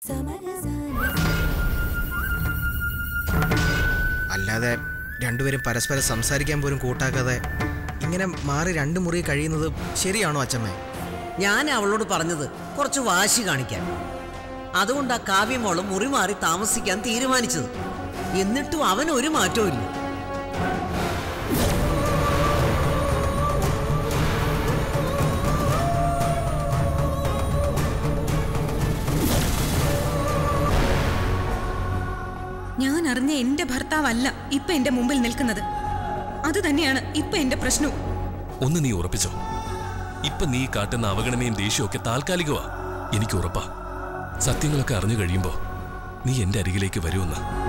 അല്ലാതെ രണ്ടുപേരും പരസ്പരം സംസാരിക്കാൻ പോലും കൂട്ടാക്കാതെ ഇങ്ങനെ മാറി രണ്ട് മുറി കഴിയുന്നത് ശരിയാണോ അച്ഛമ്മേ ഞാൻ അവളോട് പറഞ്ഞത് കുറച്ച് വാശി കാണിക്കാൻ അതുകൊണ്ടാ കാവ്യമോള് മുറി മാറി താമസിക്കാൻ തീരുമാനിച്ചത് എന്നിട്ടും അവൻ ഒരു മാറ്റവും ഇല്ല ഞാൻ അറിഞ്ഞ എന്റെ ഭർത്താവല്ല ഇപ്പൊ എന്റെ മുമ്പിൽ നിൽക്കുന്നത് അത് തന്നെയാണ് ഇപ്പൊ എന്റെ പ്രശ്നവും ഒന്ന് നീ ഉറപ്പിച്ചോ ഇപ്പൊ നീ കാട്ടുന്ന അവഗണനയും ദേഷ്യവും ഒക്കെ താൽക്കാലികമാ എനിക്ക് ഉറപ്പാ സത്യങ്ങളൊക്കെ അറിഞ്ഞു കഴിയുമ്പോ നീ എന്റെ അരികിലേക്ക് വരുമെന്ന്